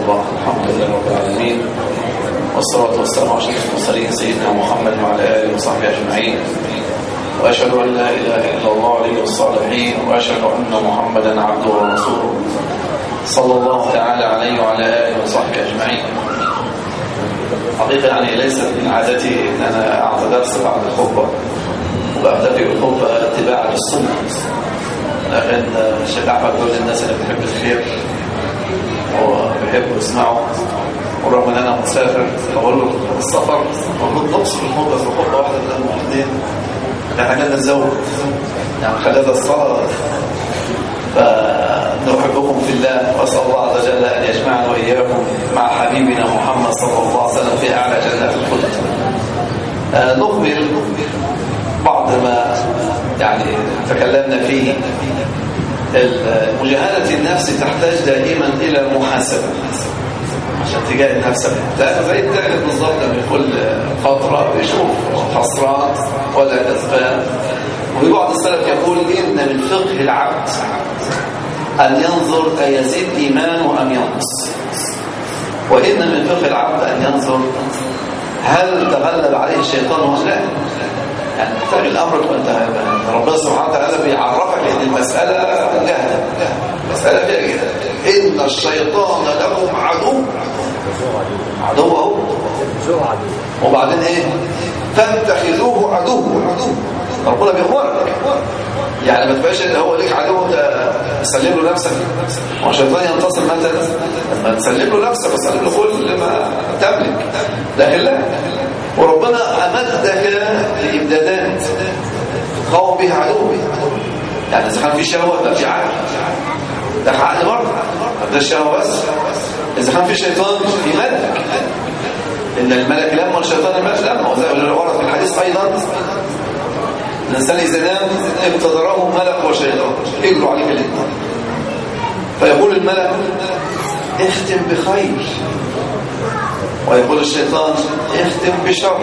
الله الحمد لله رب العالمين والصلاة والسلام على أشرف المرسلين سيدنا محمد وعلى آله وصحبه أجمعين وأشهد أن لا إله إلا الله ولي الصالحين وأشهد أن محمدا عبده ورسوله صلى الله تعالى عليه وعلى آله وصحبه أجمعين حقيقة يعني ليست من عادتي أن أنا أعطي درس بعد الخطبة وأبتدئ الخطبة اتباعا للسنة لكن الشيخ أحمد كل الناس اللي بتحب الخير وبيحبوا يسمعوا ورغم ان انا مسافر بقول له السفر المفروض نقصر الخطبه في خطبه واحده بدل ما اثنين احنا عندنا نزود يعني خلال الصلاه فنحبكم في الله واسال الله عز وجل ان يجمعنا واياكم مع حبيبنا محمد صلى الله عليه وسلم في اعلى جنات الخلد آه نكمل بعض ما يعني تكلمنا فيه مجاهدة النفس تحتاج دائما إلى محاسبة عشان تجاهد نفسك لا زي التاجر بالظبط من كل فترة بيشوف خسران ولا كسبان وفي بعض السلف يقول إن من فقه العبد أن ينظر أيزيد إيمانه أم ينقص وإن من فقه العبد أن ينظر هل تغلب عليه الشيطان ولا لا يعني محتاج الامر انت ربنا سبحانه وتعالى بيعرفك ان المساله جهله مساله فيها جهله ان الشيطان لكم عدو عدو اهو وبعدين ايه فاتخذوه عدو ربنا بيامرك يعني ما تبقاش ان هو ليك عدو انت تسلم له نفسك هو الشيطان ينتصر متى لما تسلم له نفسك وتسلم له كل ما تملك لكن لا وربنا امدك بامدادات قوم بها عدو يعني اذا كان في شهوه يبقى في عقل ده عقل برضه ده الشهوه بس اذا كان في شيطان في ملك ان الملك لما والشيطان الملك لما وزي ما ورد في الحديث ايضا الانسان اذا نام ابتدره ملك وشيطان يجروا عليك الاثنين فيقول الملك اختم بخير ويقول الشيطان اختم بشر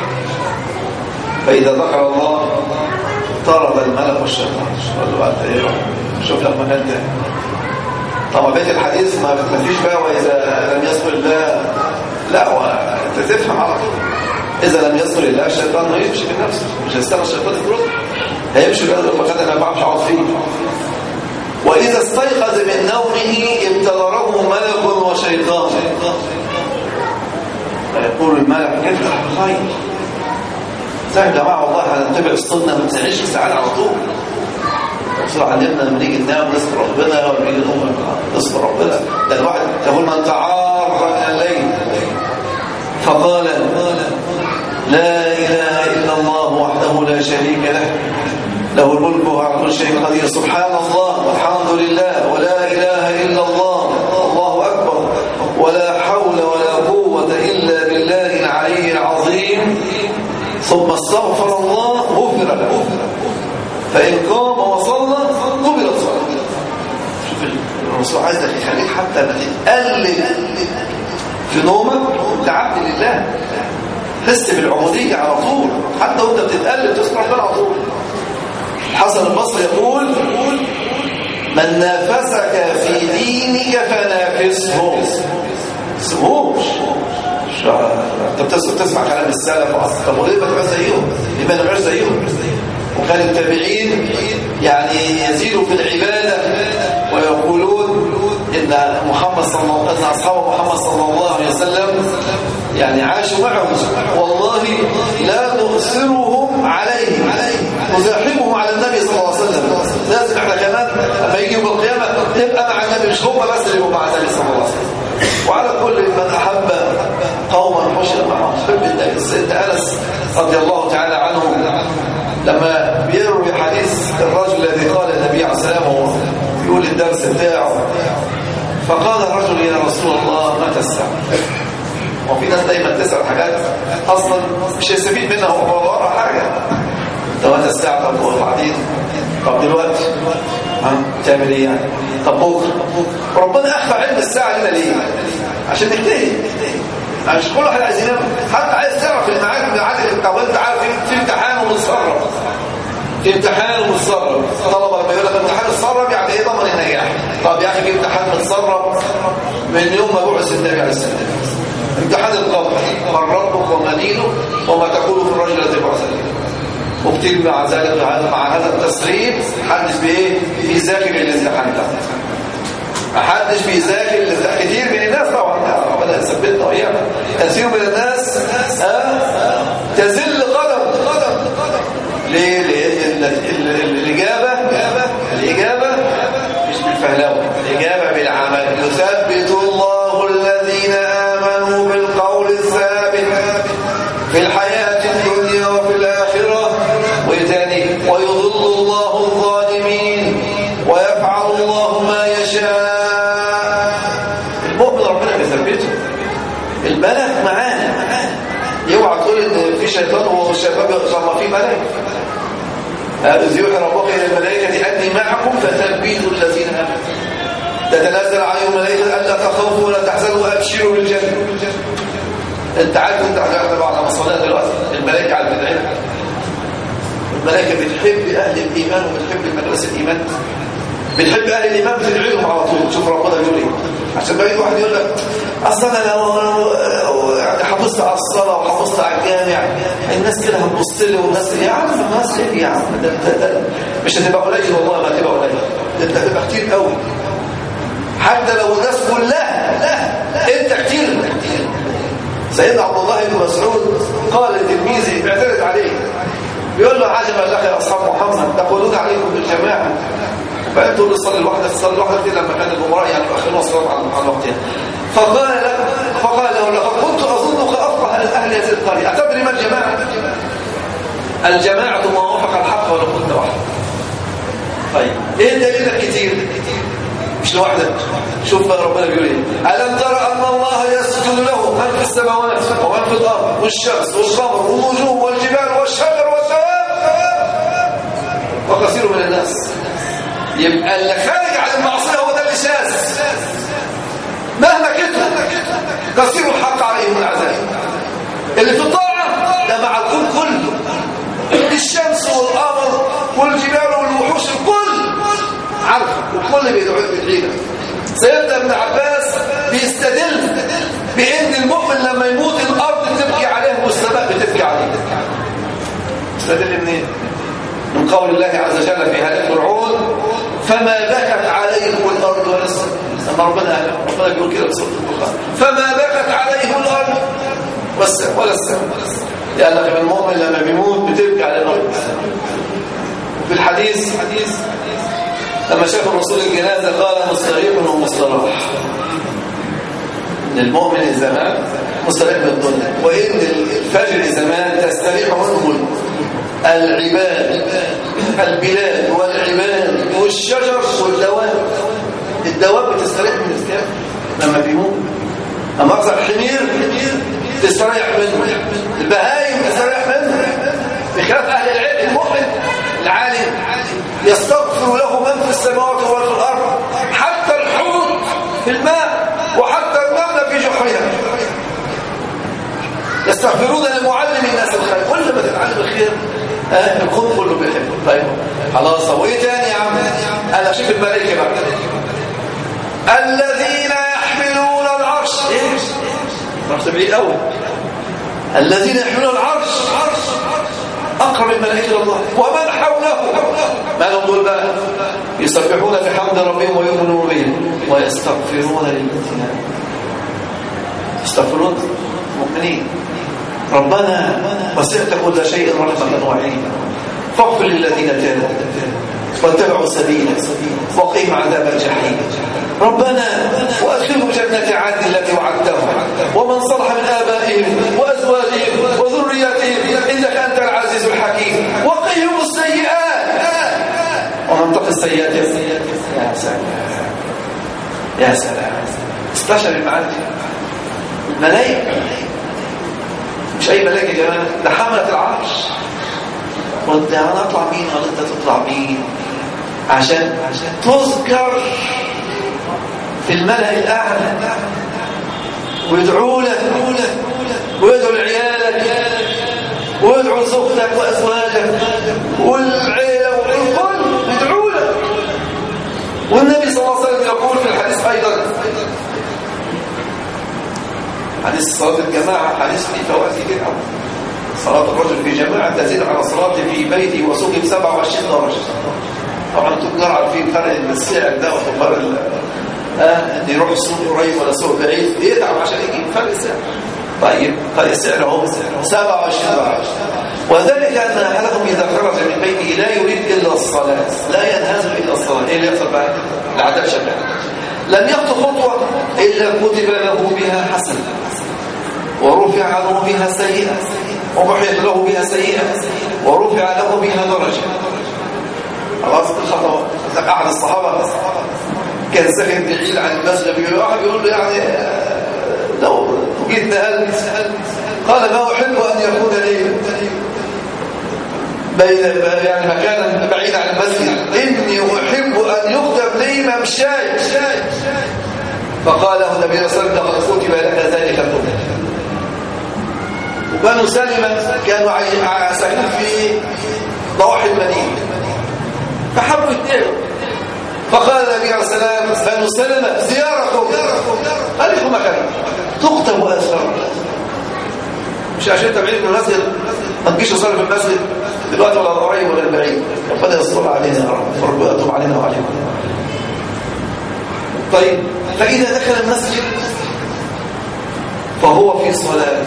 فإذا ذكر الله طرد الملك والشيطان قال له أنت إيه شوف لك مكان تاني طبعا بيت الحديث ما فيش بقى وإذا لم يذكر الله لا أنت تفهم على طول إذا لم يذكر الله الشيطان ما يمشي بنفسه مش هيستنى الشيطان يطرد هيمشي بقى المكان اللي ما بعرفش أقعد فيه وإذا استيقظ من نومه ابتدره ملك وشيطان فيقول الملك افتح الخير زي يا جماعه والله هنتبع السنه ما تسعيش السعاده على طول الرسول علمنا لما نيجي ننام نذكر ربنا ولما نيجي نقوم نذكر ربنا ده الواحد يقول من تعار من الليل فقال لا اله الا الله وحده لا شريك له له الملك وهو على كل شيء قدير سبحان الله والحمد لله ولا اله الا الله الله اكبر ولا حول ولا قوه الا بالله العلي العظيم ثم استغفر الله غفر له فان قام وصلى قبلت صلاته شوف الرسول عايزك يخليك حتى ما تتقلب في نومك انت عبد لله حس بالعبوديه على طول حتى وانت بتتقلب تذكر ربنا على طول حسن البصري يقول من نافسك في دينك فنافسه سموش انت بتسمع كلام السلف طب وليه ما تبقاش زيهم ليه ما نبقاش زيهم وكان التابعين يعني يزيدوا في العباده ويقولون ان محمد صلى الله ان اصحاب محمد صلى الله عليه وسلم يعني عاشوا معهم والله لا نؤثرهم عليه نزاحمهم على النبي صلى الله عليه وسلم لازم احنا كمان لما يجي يوم القيامه نبقى مع النبي مش هم بس اللي يبقوا مع النبي صلى الله عليه وسلم وعلى كل من احب قوما حشر معهم حب النبي سيدنا انس رضي الله تعالى عنه لما بيروي حديث الرجل الذي قال النبي عليه السلام وهو يقول الدرس بتاعه فقال الرجل يا رسول الله متى الساعه وفي ناس دايما تسال حاجات اصلا مش هيستفيد منها هو ورا حاجه طب متى الساعه طب وبعدين طب دلوقتي ها تعمل ايه يعني طب بكره ربنا اخفى علم الساعه لنا ليه عشان نجتهد مش كل واحد عايز ينام حتى عايز تعرف الميعاد ميعاد طب انت عارف في امتحان ومتصرف في امتحان ومتصرف طلبه لما يقول لك امتحان اتسرب يعني ايه ضمن النجاح طب يا اخي في امتحان متسرب من يوم ما بعث النبي عليه السلام امتحان القبر من ربك وما دينك وما تقول في الرجل الذي بعث وكتير مع ذلك مع هذا التسريب حدش بايه بيذاكر الامتحان ده محدش بيذاكر كتير من الناس طبعا ربنا يثبتنا واياهم كثير من الناس ها تزل قدم ليه لان الاجابه الاجابه مش بالفهلوه الاجابه بالعمل يثبت الله الذين امنوا بالقول الثابت في الحياه الدنيا وفي الاخره وثاني ويضل الله الظالمين ويفعل الله ما يشاء المؤمن ربنا بيثبته الملك معاه يوعى تقول ان في شيطان وهو الشيطان طب في ملك إذ يوحي ربك الى الملائكه اني معكم فثبتوا الذين امنوا تتنزل عليهم الملائكه الا تخافوا ولا تحزنوا وابشروا بالجنه انت عارف انت هتعرف بعد ما صلاه دلوقتي الملائكه على البدايه الملائكه بتحب اهل الايمان وبتحب مدرسه الايمان بتحب اهل الايمان بتدعي لهم على طول شوف ربنا بيقول ايه عشان بقى واحد يقول لك اصل انا لو يعني حافظت على الصلاه وحافظت على الجامع الناس كده هتبص لي والناس يا عم الناس ايه يا عم ده انت ده مش هتبقى قليل والله ما هتبقى قليل ده انت هتبقى كتير قوي حتى لو الناس كلها لا انت كتير سيدنا عبد الله بن مسعود قال لتلميذه بيعترض عليه بيقول له عجبا لك يا اصحاب محمد تقولون عليكم بالجماعه فقال له صلي لوحدك صلي لوحدك دي لما كان الامراء يعني يؤخرون الصلاه عن عن وقتها فقال له فقال له لقد كنت اظنك افقه اهل هذه القريه اتدري ما الجماعه الجماعه ما وافق الحق ولو كنت وحدك طيب ايه دليلك كتير مش لوحدك شوف بقى ربنا بيقول ايه الم ترى ان الله يسجد له من في السماوات ومن في الارض والشمس والقمر والنجوم والجبال والشجر والدواب وكثير من الناس يبقى اللي خارج عن المعصيه هو ده اللي شاذ مهما كتب كثير الحق عليهم العذاب اللي في الطاعه ده مع الكون كله الشمس والقمر والجبال والوحوش الكل عارف الكل بيدعو بالحيله سيدنا ابن عباس بيستدل بان المؤمن لما يموت الارض تبكي عليه والسماء بتبكي عليه استدل منين من قول الله عز وجل في هذا الفرعون فما بكت عليهم الارض ولا السماء لما ربنا ربنا بيقول كده في سوره القران فما بكت عليهم الارض والسماء ولا السماء لان المؤمن لما بيموت بتبكي على الارض في الحديث حديث لما شاف الرسول الجنازه قال مستريح ومستراح ان المؤمن الزمان مستريح من الدنيا وان الفجر زمان تستريح منه العباد البلاد والعباد والشجر والدواب الدواب بتستريح من الاسلام لما بيموت اما اقصى الحمير تستريح منه البهايم تستريح منه بخلاف اهل العلم المؤمن العالم يستغفر له من في السماوات ومن في الارض حتى الحوت في الماء وحتى النمله في جحرها يستغفرون لمعلم الناس الخير كل ما تتعلم الخير آه الكون كله بيحبه طيب خلاص وايه تاني يا عم انا اشوف الملائكه بقى الذين يحملون العرش ايه رحت بعيد قوي الذين يحملون العرش اقرب الملائكه الى الله ومن حوله ما لهم دول بقى يسبحون بحمد ربهم ويؤمنون به ويستغفرون للذين يستغفرون مؤمنين ربنا وسعت كل شيء رحمة وعلما فاغفر للذين تابوا واتبعوا سبيلا وقيم عذاب الجحيم ربنا وادخلهم جنة عدن التي وعدتهم ومن صلح من آبائهم وأزواجهم وذرياتهم إنك أنت العزيز الحكيم وقهم السيئات ومن تقي السيئات يا سلام يا سلام استشعر المعاني الملائكة مش اي ملاك يا جماعه ده حمله العرش وانت انا اطلع مين ولا انت تطلع مين عشان عشان تذكر في الملأ الاعلى ويدعوا لك ويدعوا لعيالك ويدعوا لزوجتك وازواجك والعيله والكل يدعوا لك والنبي صلى الله عليه وسلم يقول في الحديث ايضا حديث صلاة الجماعة حديث في فوائد كتير قوي صلاة الرجل في جماعة تزيد على صلاة في بيته وسوقه ب 27 درجة طبعا انتم عارفين فرق السعر ده وفرق اه ان يروح السوق قريب ولا سوق بعيد يتعب عشان يجيب فرق السعر طيب طيب السعر اهو 27 درجة وذلك ان احدكم اذا خرج من بيته لا يريد الا الصلاة لا ينهز الا الصلاة ايه اللي يحصل بقى؟ العذاب شغال لم يخطو خطوة الا كتب له بها حسنة ورفع عنه بها سيئة ومحيط له بها سيئة ورفع له بها درجة خلاص الخطوة أحد الصحابة كان ساكن بعيد عن المسجد بيقول واحد بيقول له يعني لو جيت نقلت قال ما أحب أن يكون لي بين يعني مكانا بعيد عن المسجد إني أحب أن يكتب لي ممشاي فقال له النبي صلى الله عليه وسلم كتب لك ذلك كله وبنو سلمة كانوا ساكنين في ضواحي المدينة فحبوا يتنقلوا فقال النبي عليه السلام بنو سلمة زياركم قال لكم مكان تكتب أسفار مش عشان تبعيد من المسجد ما تجيش تصلي في المسجد دلوقتي ولا القريب ولا البعيد ربنا يستر علينا يا رب وربنا يتوب علينا وعليكم طيب فإذا دخل المسجد فهو في صلاة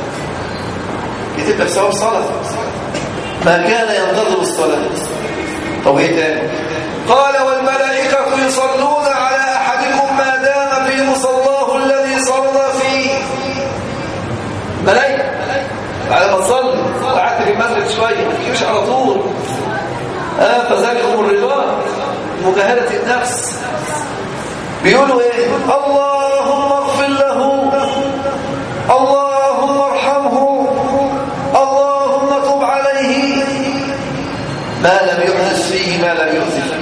يتبقى بسبب صلاة ما كان ينتظر الصلاة طب ايه تاني قال والملائكة يصلون على أحدكم ما دام في مصلاه الذي صلى فيه ملائكة بعد ما تصلي وقعدت في المسجد شوية ما تجيبش على طول آه فذلكم الرضا مجاهدة النفس بيقولوا ايه اللهم اغفر له اللهم ارحمه اللهم تب عليه ما لم يحدث فيه ما لم يحدث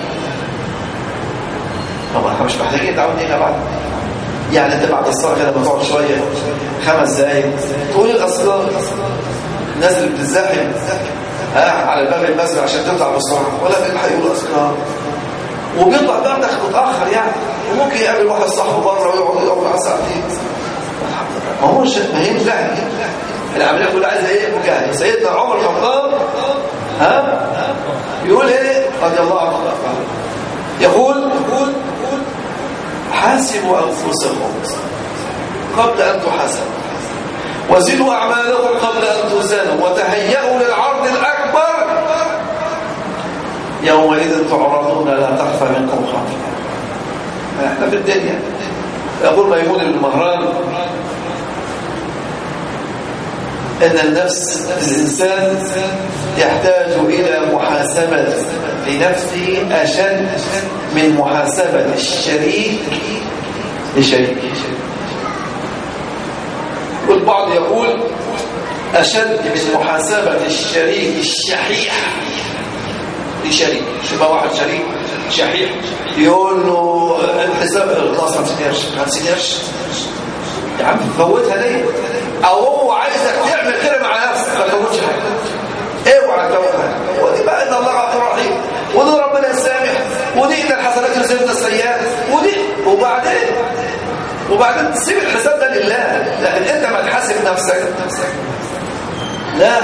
طبعا احنا مش محتاجين نتعود هنا بعد يعني انت بعد الصلاه كده لما تقعد شويه خمس دقايق تقول الاذكار الناس اللي بتزاحم ها على باب المسجد عشان تطلع بسرعه ولا تلحق يقول اذكار وبيطلع بعدك متاخر يعني وممكن يقابل واحد صاحبه بره ويقعد يقعد معاه ساعتين ما هو ما هي مجاهد العمليه كلها عايزه ايه مجاهد سيدنا عمر الخطاب ها يقول ايه رضي الله عنه يقول يقول حاسبوا انفسكم قبل ان تحاسبوا وزنوا اعمالكم قبل ان توزنوا وتهيئوا للعرض الاكبر يومئذ تعرضون لا تخفى منكم خافيه احنا في الدنيا يقول ميمون بن مهران ان النفس الانسان يحتاج الى محاسبه لنفسه اشد من محاسبه الشريك لشريكه والبعض يقول اشد من محاسبه الشريك الشحيح لشريك شبه واحد شريك شحيح يقول له الحساب خلاص ما تسيبهاش ما تسيبهاش يا عم فوتها ليه او هو عايزك تعمل كده مع نفسك ما تفوتش حاجه اوعى تفوتها ودي بقى ان الله غفور رحيم ودي ربنا يسامح ودي ان الحسنات يذهبن السيئات ودي وبعدين وبعدين تسيب الحساب ده لله لكن انت ما تحاسب نفسك لا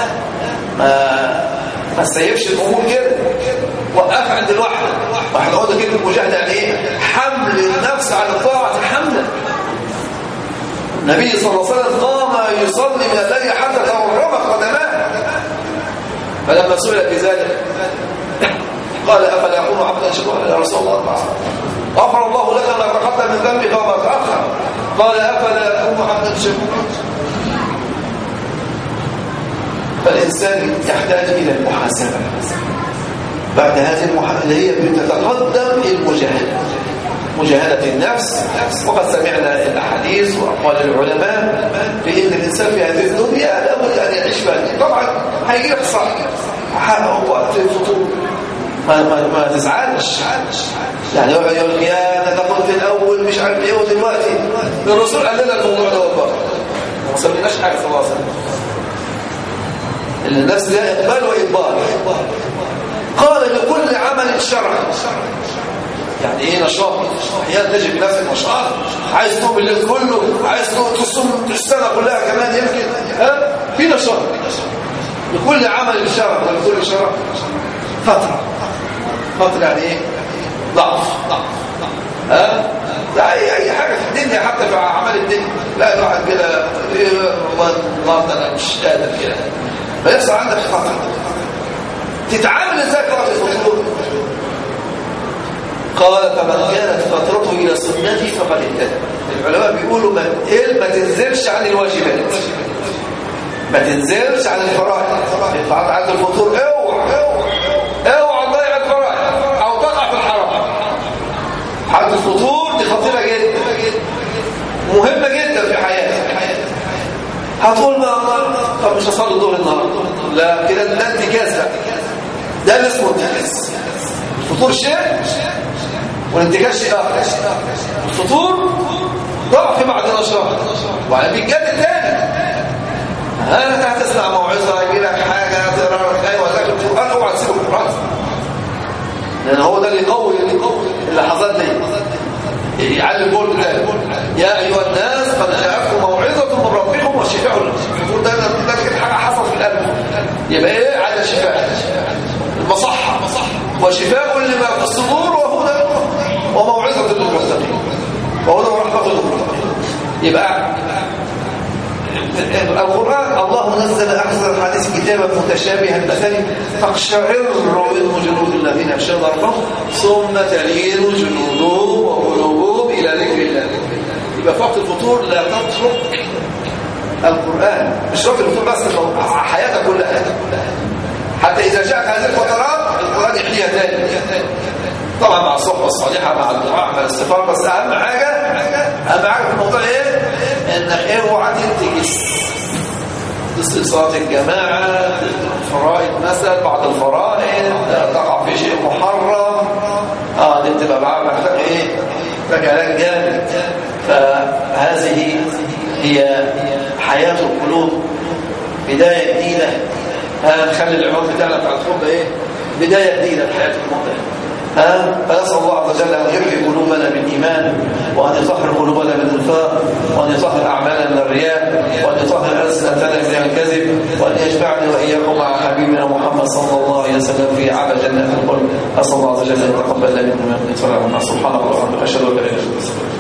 ما ما تسيبش الامور كده وقف عند الواحد واحد عقده كلمه المجاهده يعني ايه حمل النفس على الطاعه حملا النبي صلى الله عليه وسلم قام يصلي من الليل حتى تورمت قدماه فلما سئل في ذلك قال افلا اكون عبدا شكورا يا رسول الله غفر الله لك ما تقدم من ذنبك وما تاخر قال افلا اكون عبدا شكورا فالإنسان يحتاج إلى المحاسبة بعد هذه المحاسبة اللي هي بتتقدم المجاهدة مجاهدة النفس وقد سمعنا الأحاديث وأقوال العلماء بأن الإنسان في هذه الدنيا لابد أن يعيش فيها طبعا هيحصل وقت الفطور ما, ما, ما تزعلش يعني يقعد يقول يا انا كنت الاول مش عارف ايه ودلوقتي الرسول قال لنا الموضوع ده والله ما سميناش حاجه صلى الله عليه وسلم النفس لا إقبال وإقبال قال لكل عمل شرع يعني ايه نشاط احيانا تجد في نفسك نشاط عايز تقوم الليل كله عايز تصوم السنه كلها كمان يمكن ها في نشاط لكل عمل شرف ولكل شرف فتره فتره يعني ايه ضعف ها لا اي اي حاجه في الدنيا حتى في اعمال الدنيا لا الواحد كده إيه والله النهارده انا مش قادر كده فيحصل عندك فتره تتعامل ازاي فتره الفطور قال فمن كانت فترته الى سنتي فقد اهتدى العلماء بيقولوا ما ما تنزلش عن الواجبات ما تنزلش عن الفرائض الفرائض عند الفطور اوعى اوعى تضيع الفرائض او تقع في الحرام عند الفطور دي خطيره جدا مهمه جدا في حياتك هتقول ما طب مش هصلي الظهر النهارده لا كده ده انتكاس بقى ده اللي اسمه انتكاس الفطور شيء والانتكاس شيء اخر الفطور ضعف بعد نشاط وبعدين بيتجدد تاني هل انت هتسمع موعظه يجي لك حاجه تقرا لك ايه وذاكر القران اوعى تسيب القران لان هو ده اللي يقوي اللحظات دي يعلم بول ده يا ايها الناس قد جاءتكم موعظه من ربكم وشفاء الفطور ده ده كده حاجه حصل في القلب يبقى ايه على شفاء المصحه وشفاء لما في الصدور وهدى وموعظه للمتقين وهدى ورحمه للمتقين يبقى القرآن الله نزل أحسن الحديث كتابا متشابها مثلا تقشعر منه جلود الذين يخشون ربهم ثم تلين جلودهم وقلوبهم إلى ذكر الله يبقى في وقت الفطور لا تترك القرآن مش وقت الفطور بس حياتك كلها حتى إذا جاءت هذه الفترات القرآن يحييها تاني طبعا مع الصحبة الصالحة مع الدعاء مع الاستغفار بس أهم حاجة أهم حاجة في الموضوع إيه؟ إنك اوعى تنتكس تصل صلاة الجماعة الفرائض مثلا بعد الفرائض تقع في شيء محرم اه دي بتبقى معاها محتاج ايه؟ محتاج علاج جامد فهذه هي حياة القلوب بداية جديدة هنخلي العنوان بتاعنا بتاع الخطبة ايه؟ بداية جديدة في حياة المؤمن ها فنسأل الله عز وجل أن يحيي قلوبنا بالإيمان وأن يطهر قلوبنا بالنفاق وأن يطهر أعمالنا من الرياء وأن يطهر ألسنتنا من الكذب وأن يجمعني وإياكم مع حبيبنا محمد صلى الله عليه وسلم في أعلى جنات الخلد أسأل الله عز وجل أن يتقبل منا من صلاة سبحان الله وبحمده أشهد أن لا إله إلا الله